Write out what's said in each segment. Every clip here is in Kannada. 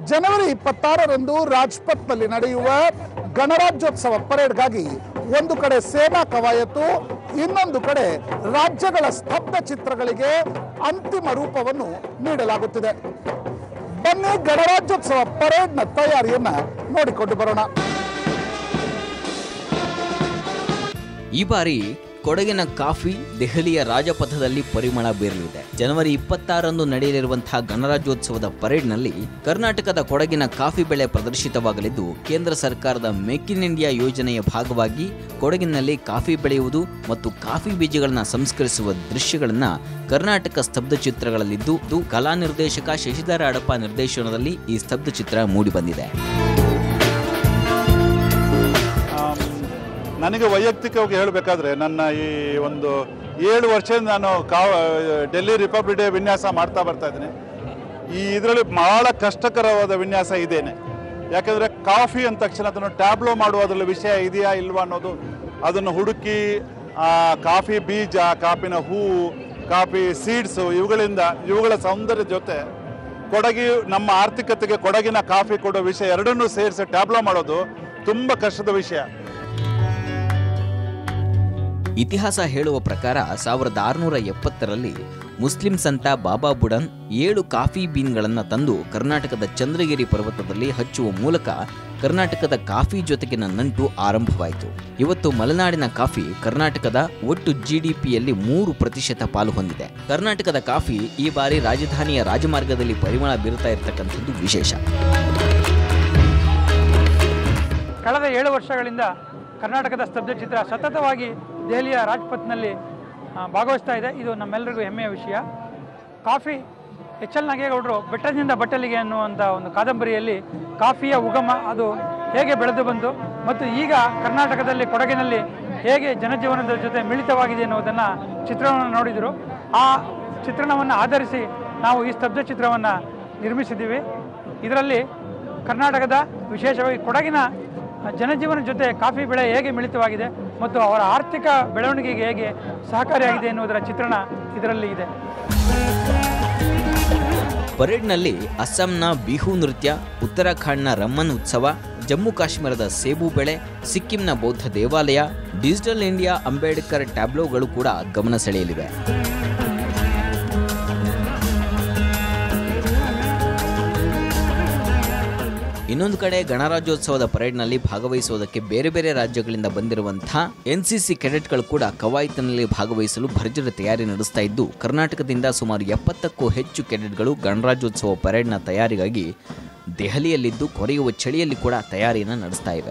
ಜನವರಿ ಇಪ್ಪತ್ತಾರರಂದು ರಾಜ್ಪಥ್ನಲ್ಲಿ ನಡೆಯುವ ಗಣರಾಜ್ಯೋತ್ಸವ ಪರೇಡ್ಗಾಗಿ ಒಂದು ಕಡೆ ಸೇನಾ ಕವಾಯತು ಇನ್ನೊಂದು ಕಡೆ ರಾಜ್ಯಗಳ ಸ್ತಬ್ಧ ಚಿತ್ರಗಳಿಗೆ ಅಂತಿಮ ರೂಪವನ್ನು ನೀಡಲಾಗುತ್ತಿದೆ ಬನ್ನಿ ಗಣರಾಜ್ಯೋತ್ಸವ ಪರೇಡ್ನ ತಯಾರಿಯನ್ನ ನೋಡಿಕೊಂಡು ಬರೋಣ ಈ ಬಾರಿ ಕೊಡಗಿನ ಕಾಫಿ ದೆಹಲಿಯ ರಾಜಪಥದಲ್ಲಿ ಪರಿಮಳ ಬೀರಲಿದೆ ಜನವರಿ ಇಪ್ಪತ್ತಾರಂದು ನಡೆಯಲಿರುವಂತಹ ಗಣರಾಜ್ಯೋತ್ಸವದ ಪರೇಡ್ನಲ್ಲಿ ಕರ್ನಾಟಕದ ಕೊಡಗಿನ ಕಾಫಿ ಬೆಳೆ ಪ್ರದರ್ಶಿತವಾಗಲಿದ್ದು ಕೇಂದ್ರ ಸರ್ಕಾರದ ಮೇಕ್ ಇನ್ ಇಂಡಿಯಾ ಯೋಜನೆಯ ಭಾಗವಾಗಿ ಕೊಡಗಿನಲ್ಲಿ ಕಾಫಿ ಬೆಳೆಯುವುದು ಮತ್ತು ಕಾಫಿ ಬೀಜಗಳನ್ನು ಸಂಸ್ಕರಿಸುವ ದೃಶ್ಯಗಳನ್ನು ಕರ್ನಾಟಕ ಸ್ತಬ್ಧ ಚಿತ್ರಗಳಲ್ಲಿದ್ದು ಇದು ಕಲಾ ನಿರ್ದೇಶಕ ಶಶಿಧರ ಅಡಪ ನಿರ್ದೇಶನದಲ್ಲಿ ಈ ಸ್ತಬ್ಧ ಚಿತ್ರ ಮೂಡಿಬಂದಿದೆ ಆಮ್, ನನಗೆ ವೈಯಕ್ತಿಕವಾಗಿ ಹೇಳಬೇಕಾದ್ರೆ ನನ್ನ ಈ ಒಂದು ಏಳು ವರ್ಷದಿಂದ ನಾನು ಕಾವ ಡೆಲ್ಲಿ ರಿಪಬ್ಲಿಕ್ ಡೇ ವಿನ್ಯಾಸ ಮಾಡ್ತಾ ಬರ್ತಾ ಇದ್ದೀನಿ ಈ ಇದರಲ್ಲಿ ಬಹಳ ಕಷ್ಟಕರವಾದ ವಿನ್ಯಾಸ ಇದೇನೆ ಯಾಕೆಂದರೆ ಕಾಫಿ ಅಂದ ತಕ್ಷಣ ಅದನ್ನು ಟ್ಯಾಬ್ಲೋ ಮಾಡುವುದ್ರಲ್ಲಿ ವಿಷಯ ಇದೆಯಾ ಇಲ್ವಾ ಅನ್ನೋದು ಅದನ್ನು ಹುಡುಕಿ ಆ ಕಾಫಿ ಬೀಜ ಕಾಫಿನ ಹೂವು ಕಾಫಿ ಸೀಡ್ಸು ಇವುಗಳಿಂದ ಇವುಗಳ ಸೌಂದರ್ಯ ಜೊತೆ ಕೊಡಗಿ ನಮ್ಮ ಆರ್ಥಿಕತೆಗೆ ಕೊಡಗಿನ ಕಾಫಿ ಕೊಡೋ ವಿಷಯ ಎರಡನ್ನೂ ಸೇರಿಸಿ ಟ್ಯಾಬ್ಲೋ ಮಾಡೋದು ತುಂಬ ಕಷ್ಟದ ವಿಷಯ ಇತಿಹಾಸ ಹೇಳುವ ಪ್ರಕಾರ ಸಾವಿರದ ಆರುನೂರ ಎಪ್ಪತ್ತರಲ್ಲಿ ಮುಸ್ಲಿಂ ಸಂತ ಬಾಬಾ ಬುಡನ್ ಏಳು ಕಾಫಿ ಬೀನ್ಗಳನ್ನು ತಂದು ಕರ್ನಾಟಕದ ಚಂದ್ರಗಿರಿ ಪರ್ವತದಲ್ಲಿ ಹಚ್ಚುವ ಮೂಲಕ ಕರ್ನಾಟಕದ ಕಾಫಿ ಜೊತೆಗಿನ ನಂಟು ಆರಂಭವಾಯಿತು ಇವತ್ತು ಮಲೆನಾಡಿನ ಕಾಫಿ ಕರ್ನಾಟಕದ ಒಟ್ಟು ಜಿಡಿಪಿಯಲ್ಲಿ ಮೂರು ಪ್ರತಿಶತ ಪಾಲು ಹೊಂದಿದೆ ಕರ್ನಾಟಕದ ಕಾಫಿ ಈ ಬಾರಿ ರಾಜಧಾನಿಯ ರಾಜಮಾರ್ಗದಲ್ಲಿ ಪರಿಮಳ ಬೀರುತ್ತಾ ಇರತಕ್ಕಂಥದ್ದು ವಿಶೇಷ ಕಳೆದ ಏಳು ವರ್ಷಗಳಿಂದ ಕರ್ನಾಟಕದ ಸ್ತಬ್ಧ ಚಿತ್ರ ಸತತವಾಗಿ ದೆಹಲಿಯ ರಾಜ್ಪಥ್ನಲ್ಲಿ ಆ, ಭಾಗವಹಿಸ್ತಾ ಇದೆ ಇದು ನಮ್ಮೆಲ್ಲರಿಗೂ ಹೆಮ್ಮೆಯ ವಿಷಯ ಕಾಫಿ ಎಚ್ ಎಲ್ ನಾಗೇಗೌಡರು ಬೆಟ್ಟದಿಂದ ಬಟ್ಟಲಿಗೆ ಅನ್ನುವಂಥ ಒಂದು ಕಾದಂಬರಿಯಲ್ಲಿ ಕಾಫಿಯ ಉಗಮ ಅದು ಹೇಗೆ ಬೆಳೆದು ಬಂತು ಮತ್ತು ಈಗ ಕರ್ನಾಟಕದಲ್ಲಿ ಕೊಡಗಿನಲ್ಲಿ ಹೇಗೆ ಜನಜೀವನದ ಜೊತೆ ಮಿಳಿತವಾಗಿದೆ ಎನ್ನುವುದನ್ನು ಚಿತ್ರಣವನ್ನು ನೋಡಿದರು ಆ ಚಿತ್ರಣವನ್ನು ಆಧರಿಸಿ ನಾವು ಈ ಸ್ತಬ್ಧ ಚಿತ್ರವನ್ನು ನಿರ್ಮಿಸಿದ್ದೀವಿ ಇದರಲ್ಲಿ ಕರ್ನಾಟಕದ ವಿಶೇಷವಾಗಿ ಕೊಡಗಿನ ಜನಜೀವನ ಜೊತೆ ಕಾಫಿ ಬೆಳೆ ಹೇಗೆ ಮಿಳಿತವಾಗಿದೆ ಮತ್ತು ಅವರ ಆರ್ಥಿಕ ಬೆಳವಣಿಗೆಗೆ ಹೇಗೆ ಸಹಕಾರಿಯಾಗಿದೆ ಎನ್ನುವುದರ ಚಿತ್ರಣ ಇದರಲ್ಲಿ ಇದೆ ಪರೇಡ್ನಲ್ಲಿ ಅಸ್ಸಾಂನ ಬಿಹು ನೃತ್ಯ ಉತ್ತರಾಖಂಡ್ನ ರಮ್ಮನ್ ಉತ್ಸವ ಜಮ್ಮು ಕಾಶ್ಮೀರದ ಸೇಬು ಬೆಳೆ ಸಿಕ್ಕಿಂನ ಬೌದ್ಧ ದೇವಾಲಯ ಡಿಜಿಟಲ್ ಇಂಡಿಯಾ ಅಂಬೇಡ್ಕರ್ ಟ್ಯಾಬ್ಲೋಗಳು ಕೂಡ ಗಮನ ಸೆಳೆಯಲಿವೆ ಇನ್ನೊಂದು ಕಡೆ ಗಣರಾಜ್ಯೋತ್ಸವದ ಪರೇಡ್ನಲ್ಲಿ ಭಾಗವಹಿಸುವುದಕ್ಕೆ ಬೇರೆ ಬೇರೆ ರಾಜ್ಯಗಳಿಂದ ಬಂದಿರುವಂತಹ ಎನ್ಸಿಸಿ ಕೆಡೆಟ್ಗಳು ಕೂಡ ಕವಾಯತಿನಲ್ಲಿ ಭಾಗವಹಿಸಲು ಭರ್ಜರಿ ತಯಾರಿ ನಡೆಸ್ತಾ ಇದ್ದು ಕರ್ನಾಟಕದಿಂದ ಸುಮಾರು ಎಪ್ಪತ್ತಕ್ಕೂ ಹೆಚ್ಚು ಕೆಡೆಟ್ಗಳು ಗಣರಾಜ್ಯೋತ್ಸವ ಪರೇಡ್ನ ತಯಾರಿಗಾಗಿ ದೆಹಲಿಯಲ್ಲಿದ್ದು ಕೊರೆಯುವ ಚಳಿಯಲ್ಲಿ ಕೂಡ ತಯಾರಿಯನ್ನು ನಡೆಸ್ತಾ ಇವೆ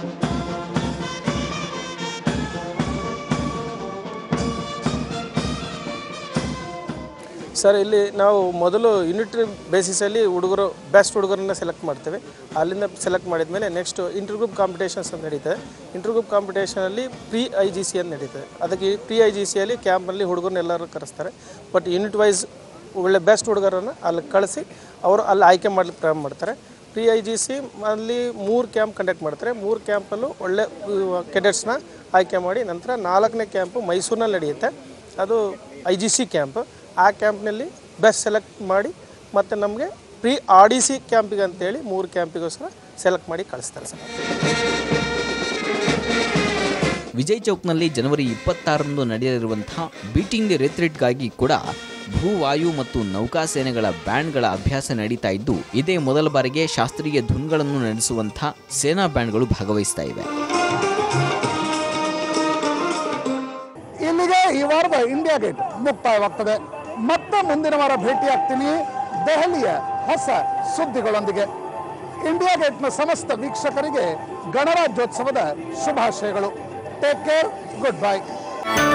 ಸರ್ ಇಲ್ಲಿ ನಾವು ಮೊದಲು ಯೂನಿಟ್ ಬೇಸಿಸಲ್ಲಿ ಹುಡುಗರು ಬೆಸ್ಟ್ ಹುಡುಗರನ್ನ ಸೆಲೆಕ್ಟ್ ಮಾಡ್ತೇವೆ ಅಲ್ಲಿಂದ ಸೆಲೆಕ್ಟ್ ಮಾಡಿದ ಮೇಲೆ ನೆಕ್ಸ್ಟ್ ಇಂಟರ್ ಗ್ರೂಪ್ ಕಾಂಪಿಟೇಷನ್ಸ್ ಅಂತ ನಡೀತದೆ ಇಂಟರ್ ಗ್ರೂಪ್ ಕಾಂಪಿಟೇಷನಲ್ಲಿ ಪ್ರೀ ಐ ಜಿ ಸಿ ಅಂತ ನಡೀತದೆ ಅದಕ್ಕೆ ಪ್ರೀ ಐ ಜಿ ಸಿಯಲ್ಲಿ ಕ್ಯಾಂಪಲ್ಲಿ ಹುಡುಗರನ್ನ ಎಲ್ಲರೂ ಕರೆಸ್ತಾರೆ ಬಟ್ ಯೂನಿಟ್ ವೈಸ್ ಒಳ್ಳೆ ಬೆಸ್ಟ್ ಹುಡುಗರನ್ನು ಅಲ್ಲಿ ಕಳಿಸಿ ಅವರು ಅಲ್ಲಿ ಆಯ್ಕೆ ಮಾಡ್ಲಿಕ್ಕೆ ಪ್ರಾರಂಭ ಮಾಡ್ತಾರೆ ಪ್ರೀ ಐ ಜಿ ಸಿ ಅಲ್ಲಿ ಮೂರು ಕ್ಯಾಂಪ್ ಕಂಡಕ್ಟ್ ಮಾಡ್ತಾರೆ ಮೂರು ಕ್ಯಾಂಪಲ್ಲೂ ಒಳ್ಳೆ ಕೆಡೆಟ್ಸ್ನ ಆಯ್ಕೆ ಮಾಡಿ ನಂತರ ನಾಲ್ಕನೇ ಕ್ಯಾಂಪು ಮೈಸೂರಿನಲ್ಲಿ ನಡೆಯುತ್ತೆ ಅದು ಐ ಜಿ ಸಿ ಕ್ಯಾಂಪ್ ಆ ಕ್ಯಾಂಪ್ನಲ್ಲಿ ಬೆಸ್ಟ್ ಸೆಲೆಕ್ಟ್ ಮಾಡಿ ಮತ್ತು ನಮಗೆ ಪ್ರೀ ಆರ್ ಡಿ ಸಿ ಕ್ಯಾಂಪಿಗೆ ಅಂತೇಳಿ ಮೂರು ಕ್ಯಾಂಪಿಗೋಸ್ಕರ ಸೆಲೆಕ್ಟ್ ಮಾಡಿ ಕಳಿಸ್ತಾರೆ ಸರ್ ವಿಜಯ್ ಚೌಕ್ನಲ್ಲಿ ಜನವರಿ ಇಪ್ಪತ್ತಾರರಂದು ನಡೆಯಲಿರುವಂತಹ ಬೀಟಿಂಗ್ ದಿ ರೆತ್ರಿಟ್ಗಾಗಿ ಕೂಡ ಭೂ ವಾಯು ಮತ್ತು ನೌಕಾಸೇನೆಗಳ ಬ್ಯಾಂಡ್ಗಳ ಅಭ್ಯಾಸ ನಡೀತಾ ಇದ್ದು ಇದೇ ಮೊದಲ ಬಾರಿಗೆ ಶಾಸ್ತ್ರೀಯ ಧುನ್ಗಳನ್ನು ನಡೆಸುವಂತಹ ಸೇನಾ ಬ್ಯಾಂಡ್ಗಳು ಭಾಗವಹಿಸ್ತಾ ಇವೆ ಇಲ್ಲಿಗೆ ಈ ವಾರದ ಇಂಡಿಯಾ ಗೇಟ್ ಮುಕ್ತಾಯವಾಗ್ತದೆ ಮತ್ತೆ ಮುಂದಿನ ವಾರ ಭೇಟಿಯಾಗ್ತೀನಿ ದೆಹಲಿಯ ಹೊಸ ಸುದ್ದಿಗಳೊಂದಿಗೆ ಇಂಡಿಯಾ ಗೇಟ್ನ ಸಮಸ್ತ ವೀಕ್ಷಕರಿಗೆ ಗಣರಾಜ್ಯೋತ್ಸವದ ಶುಭಾಶಯಗಳು ಟೇಕ್ ಕೇರ್ ಗುಡ್ ಬೈ